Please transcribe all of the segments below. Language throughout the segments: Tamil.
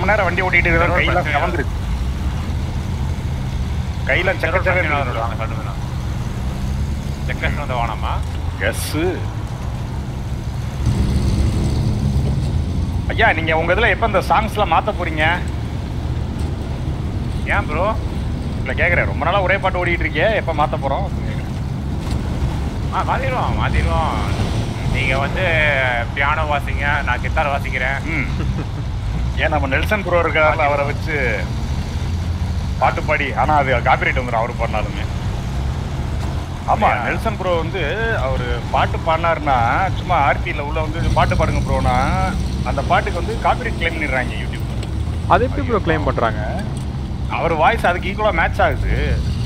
மணி நேரம் வண்டி ஓட்டிட்டு இருக்கோம் கையில பிரச்சனை இல்ல. கவர்ந்துருக்கு கையில சக்க சக்க வாங்க கண்டு வேணாம் செக்கஸ் வந்து வானாமா எஸ் ஐயா நீங்க உங்க இதுல எப்ப இந்த சாங்ஸ்லாம் மாத்த போறீங்க ஏன் ப்ரோ இல்ல கேக்குறேன் ரொம்ப நாளா ஒரே பாட்டு ஓடிட்டு இருக்கே எப்ப மாத்த போறோம் ஆ மாத்திடுவோம் மாத்திடுவோம் நீங்க வந்து பியானோ வாசிங்க நான் கிட்டார் வாசிக்கிறேன் ம் ஏன் நம்ம நெல்சன் ப்ரோ இருக்காருல அவரை வச்சு பாட்டு பாடி ஆனா அது காப்பிரைட் வந்துடும் அவரு பாடினாலுமே ஆமா அப்படியா? நெல்சன் ப்ரோ வந்து அவர் பாட்டு பாடினாருன்னா சும்மா ஆர்பியில் உள்ள வந்து பாட்டு பாடுங்க ப்ரோனா அந்த பாட்டுக்கு வந்து காப்பிரைட் கிளைம் பண்ணிடுறாங்க யூடியூப் அது எப்படி ப்ரோ க்ளைம் பண்றாங்க அவர் வாய்ஸ் அதுக்கு ஈக்குவலாக மேட்ச் ஆகுது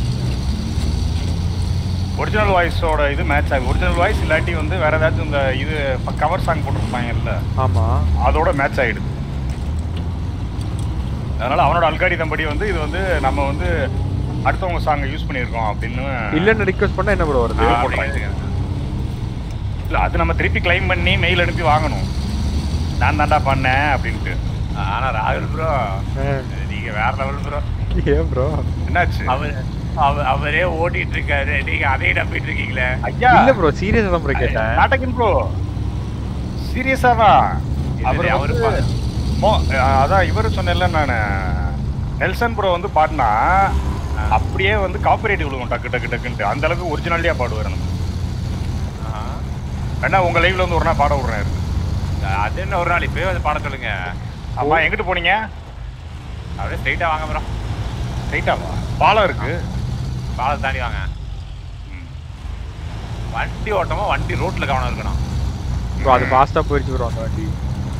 ஒரிஜினல் வாய்ஸோட இது மேட்ச் ஆகுது ஒரிஜினல் வாய்ஸ் இல்லாட்டி வந்து வேற ஏதாச்சும் இந்த இது கவர் சாங் போட்டிருப்பாங்கல்ல ஆமா அதோட மேட்ச் ஆயிடுது அதனால அவனோட அல்காரிதம் படி வந்து இது வந்து நம்ம வந்து அடுத்தவங்க சாங்கை யூஸ் பண்ணியிருக்கோம் அப்படின்னு இல்லன்னு ரிக்வெஸ்ட் பண்ணா என்ன ப்ரோ வருது ஆ, போடுறாங்க. இல்ல அது நம்ம திருப்பி கிளைம் பண்ணி மெயில் அனுப்பி வாங்கணும் நான் தாண்டா பண்ணேன் அப்படின்ட்டு ஆனா ராகுல் ப்ரோ நீங்க வேற லெவல் ப்ரோ ஏன் ப்ரோ என்னாச்சு அவர் அவ- அவரே ஓட்டிட்டு இருக்காரு நீங்க அதையும் நம்பிட்டு இருக்கீங்களே ஐயா இல்ல ப்ரோ சீரியஸா தான் ப்ரோ கேட்டேன் நாடகன் ப்ரோ சீரியஸா தான் அவர் அவரு வந்து மோ- அதான் இவர் சொன்னேன்ல நான் நெல்சன் ப்ரோ வந்து பாடினா அப்படியே வந்து காப்பிரைட் விழுகும் டக்கு டக்கு டக்குன்ட்டு அந்த அளவுக்கு ஒரிஜினாலிட்டியா பாடுவார் நம்ம வேணா உங்க லைவ்ல வந்து ஒரு நாள் பாட விடுறேன் இருக்கு. அது என்ன ஒரு நாள் இப்பவே வந்து பாட சொல்லுங்க அம்மா எங்கிட்டு போனீங்க அப்படியே ஸ்ட்ரைட்டா வாங்க ப்ரோ ரைட்டாவா பாலம் இருக்கு பாலத்தை தாண்டி வாங்க வண்டி ஓட்டமா வண்டி ரோட்ல கவனம் இருக்கணும் ப்ரோ அது ஃபாஸ்டா போயிடுச்சு ப்ரோ அந்த வண்டி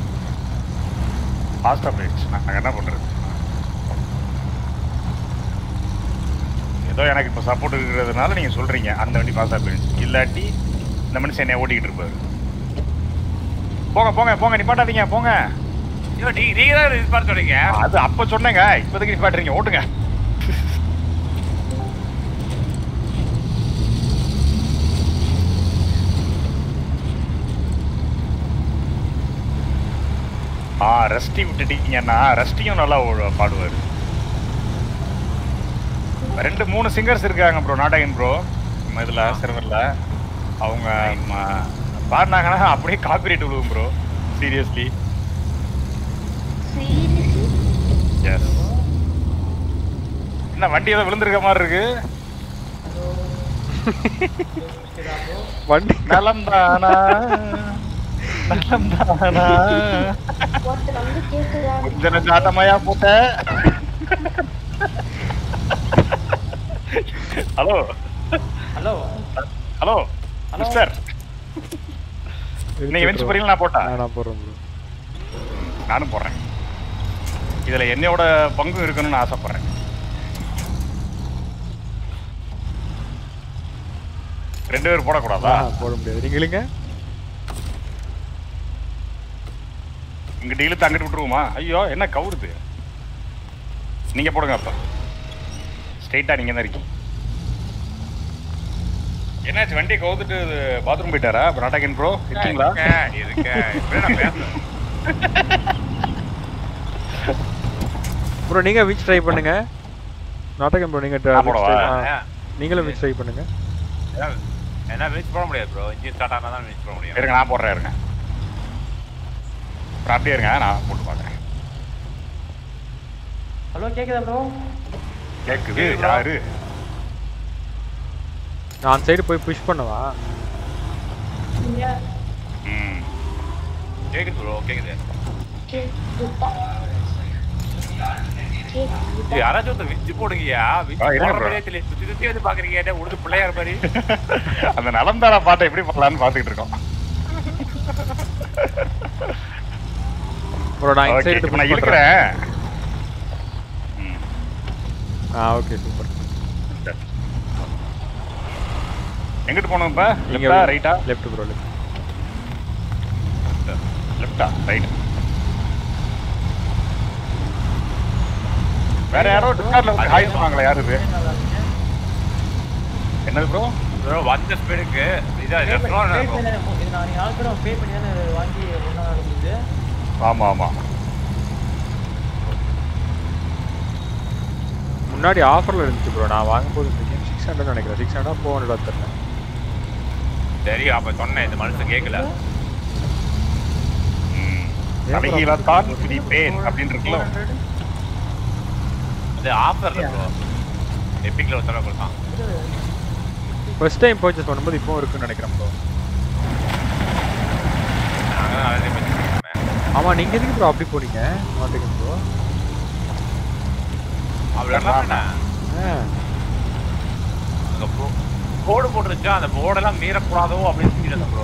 ஃபாஸ்டா போயிடுச்சு நாங்க என்ன பண்றது ஏதோ எனக்கு இப்போ சப்போர்ட் இருக்கிறதுனால நீங்க சொல்றீங்க அந்த வண்டி ஃபாஸ்டா போயிடுச்சு இல்லாட்டி இந்த மனுஷன் என்னை ஓட்டிக்கிட்டு இருப்பாரு போங்க போங்க போங்க நிப்பாட்டாதீங்க போங்க ஐயோ நீ நீங்க தான் இது பார்த்து சொல்றீங்க அது அப்ப சொன்னேங்க இப்போதைக்கு நிப்பாட்டுறீங்க ஓட்டுங்க ஆ ரஸ்டி விட்டுட்டீங்கன்னா ரஸ்டியும் நல்லா ஓ- பாடுவாரு ரெண்டு மூணு சிங்கர்ஸ் இருக்காங்க ப்ரோ நாடகன் ப்ரோ நம்ம இதில் சர்வரில் அவங்க ம- பாடினாங்கன்னா அப்படியே காப்பிரைட் விழுவும் ப்ரோ சீரியஸ்லி எஸ் என்ன வண்டி ஏதோ விழுந்திருக்க மாதிரி இருக்கு வண்டி நலம் தானா நலம் தானா ஒருத்தர் வந்து கேக்குறாரு கொஞ்ச நெஞ்ச ஆட்டமாயா போட்ட ஹலோ ஹலோ ஹலோ மிஸ்டர் நீங்க வெஞ்சு போறீங்களா நான் போட்டா நான் போடுறேன் ப்ரோ நானும் போடுறேன் இதுல என்னோட பங்கு இருக்கணும்னு ஆசைப்படுறேன் ரெண்டு பேரும் போடக்கூடாதா போட முடியாது நீங்க இல்லைங்க இங்கிட்ட இழுத்து அங்கிட்டு விட்டுருவோமா ஐயோ என்ன கவுருது நீங்க போடுங்க அப்ப ஸ்ட்ரைட்டா நீங்க தான் இருக்கீங்க என்னாச்சு வண்டியை கவுத்துட்டு பாத்ரூம் போயிட்டாரா நாடகன் ப்ரோ இருக்கீங்களா இருக்கேன், இருக்கேன். இப்பவே நான் பேசுறேன். ப்ரோ நீங்க விச் ட்ரை பண்ணுங்க நாட்டகம் ப்ரோ நீங்க try- நான் போடவா? try- ஆ. நீங்களும் விச் ட்ரை பண்ணுங்க ஏன்னா- ஏன்னா மிஸ் பண்ண முடியாது ப்ரோ இன்ஜின் ஸ்டார்ட் ஆனால் தான் மிஸ் பண்ண முடியும் இருங்க நான் போடுறேன் இருங்க அப்புறம் அப்படியே இருங்க நான் போட்டு பார்க்குறேன் ஹலோ கேக்குதா ப்ரோ கேக்குது யாரு நான் சைடு போய் புஷ் பண்ணவா ம் கேக்குது ப்ரோ கேக்குது கேக்குதா யாராச்சும் ஒருத்தர் விச்சு போடுங்கயா விச்சு ஆ, இருங்க போடுற bro. மாதிரியே தெரியல சுத்தி சுத்தி வந்து பாக்குறீங்க என்ன உடுது பிள்ளையார் மாதிரி அந்த நலந்தாரா பாட்டை எப்படி பண்ணலான்னு பார்த்துக்கிட்டு இருக்கோம் ப்ரோ நான் இந்த Okay, சைடு இப்ப புஷ் நான் பண்றேன் இருக்கிறேன் ஆ ஓகே சூப்பர் எங்கிட்டு போகணும் இப்ப நீங்க லெஃப்டா ரைட்டா லெஃப்ட் ப்ரோ லெஃப்ட் லெஃப்டா ரைட் வேற யாரோ டிஸ்கார்ட்ல வந்து ஹாய் சொன்னாங்களே யாரு இது என்னது ப்ரோ ப்ரோ வந்த ஸ்பீடுக்கு இதான் பே பண்ணி restaurant pay இருக்கும். பண்ணி தானே- இது நான் நாலு பேரும் பே பண்ணி தானே வாங்கி ஒன்றா நடந்தது ஆமா ஆமா முன்னாடி ஆஃபரில் இருந்துச்சு ப்ரோ நான் வாங்கும்போது இந்த கேம் சிக்ஸ் ஹண்ட்ரட் நினைக்கிறேன் சிக்ஸ் ஹண்ட்ரட் ஃபோர் ஹண்ட்ரட் தெரியல சரி அப்ப சொன்னேன் இந்த மனுஷன் கேட்கல ம். தலைகீழா தான் பிடிப்பேன் அப்படின்னு இருக்குல்ல அது ஆஃபர்ல ப்ரோ எப்பிக்ல ஒரு தடவை கொடுத்தான் ஃபர்ஸ்ட் டைம் பர்ச்சேஸ் பண்ணும்போது இப்போ இருக்குன்னு நினைக்கிறேன் ப்ரோ நாங்க தான் நிறைய பேர் வச்சிருக்கோமே. ஆமாம் நீங்கள் எதுக்கு ப்ரோ அப்படி போனீங்க மாட்டேங்க ப்ரோ அவ்வளவுதான் என்ன? ஆ அங்க போ- போர்டு போட்டுருச்சா அந்த போர்டெல்லாம் மீறக்கூடாதோ அப்படின்னு சொல்லி ப்ரோ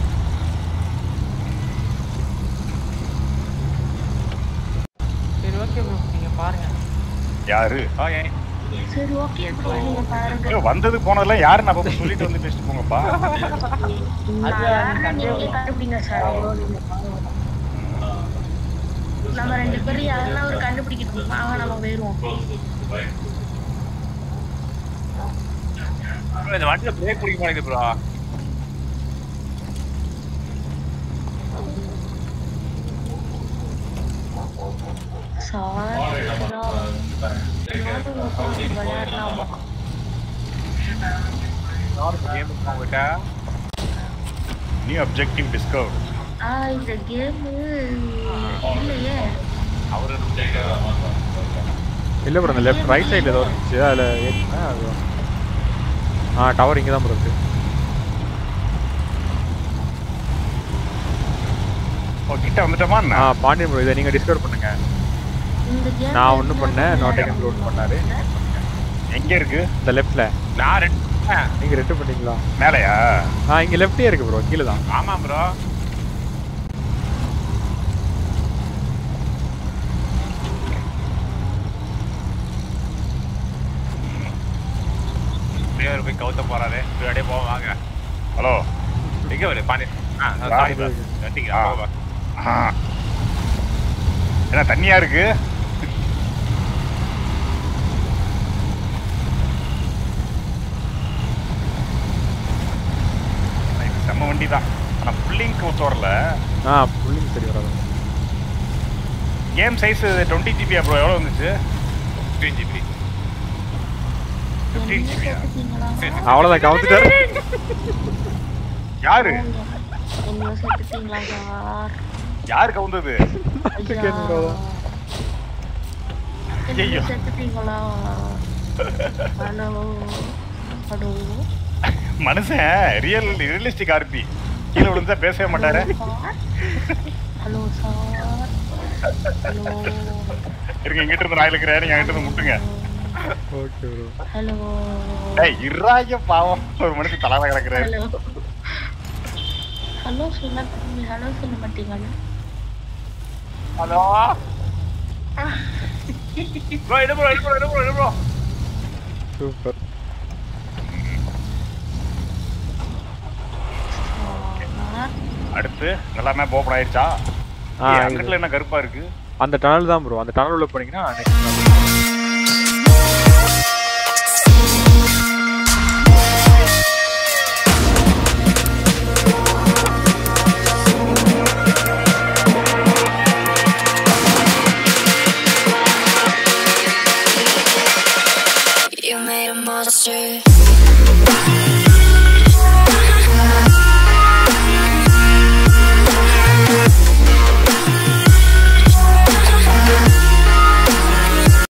சரி ஓகே ப்ரோ நீங்க பாருங்க யாரு ஓகே சரி ஓகே ப்ரோ நீங்க பாருங்க ஐயோ, வந்தது போனதெல்லாம் யாருன்னு அப்ப சொல்லிட்டு வந்து பேசிட்டு போங்கப்பா நான் யாருன்னு நீங்களே கண்டுபிடிங்க சார் நீங்க பாருங்க. நம்ம ரெண்டு பேரும் யாருன்னா ஒரு கண்டுபிடிக்கணும் வாங்க நம்ம போயிருவோம் bro, இந்த வண்டியில பிரேக் பிடிக்க மாட்டேங்குது ப்ரோ சார் விளையாடலாமா கேம் உங்ககிட்ட நியூ அப்ஜெக்டிவ் டிஸ்கவர் ஆ இந்த கேம் இல்லையே அவரு இல்லை ப்ரோ அந்த லெஃப்ட் ரைட் சைடில் ஏதோ இருந்துச்சு அதில் ஏறினா அது ஆ டவர் இங்கே தான் ப்ரோ இருக்கு ஓ கிட்ட வந்துட்டோமா என்ன? ஆ பாண்டியன் ப்ரோ இதை நீங்கள் டிஸ்கவர் பண்ணுங்க இந்த கேம் நான் ஒன்று பண்ணேன் நாட்டகம் ரோட் பண்ணாரு எங்க இருக்கு இந்த லெஃப்ட்டில் நான் ரெண்டு நீங்கள் ரெட்டு பண்ணீங்களா மேலையா ஆ இங்கே லெஃப்ட்டே இருக்கு ப்ரோ கீழே தான் ஆமா ப்ரோ பிளேயர் போய் கவுத்த போறாரு இப்படி அப்படியே போவோம் வாங்க ஹலோ எங்க வரு பாண்டி ஆ வா. சாரி ப்ரோ கட்டிங்க ஆ. போவா ஆ. என்ன தண்ணியா இருக்கு இது செம்ம வண்டி தான் ஆனா புல்லிங் ஒத்து வரல ஆ புள்ளிங்க சரி வராது game size twenty GB bro எவ்வளோ வந்துச்சு த்ரீ ஜிபி ஃபிஃப்டீன் என்ன ஜிபியா சேர்த்துட்டீங்களா அவ்வளோதான் கவுத்துட்டாரு யாரு என்ன சேர்த்துட்டீங்களா சார் யாரு கவுந்தது ஐயா ஐயையோ. என்ன சேர்த்துட்டீங்களா ஹலோ ஹலோ மனுஷன் ரியல் ரியலிஸ்டிக் ஆர்பி கீழே விழுந்தா பேசவே மாட்டாரு ஹலோ சார் ஹலோ இருங்க இங்கிட்ட இருந்து நான் இருக்கிறேன் நீங்க அங்கிட்ட இருந்து முட்டுங்க ஓகே ப்ரோ ஹலோ டேய் இறாய பாவம் ஒரு மனுஷன் தலைவல கிடக்குறாரு ஹலோ ஹலோ சொல்ல ஹலோ சொல்ல மாட்டீங்களா ஹலோ ப்ரோ இடு ப்ரோ இடு ப்ரோ இடு ப்ரோ இடு ப்ரோ சூப்பர் சார் அடுத்து எல்லாமே ஓப்பன் ஆயிடுச்சா ஆ, ஏய், இது. அங்கிட்டுல என்ன கருப்பா இருக்கு அந்த டனல் தான் ப்ரோ அந்த டனல் உள்ள போனீங்கன்னா நெக்ஸ்ட்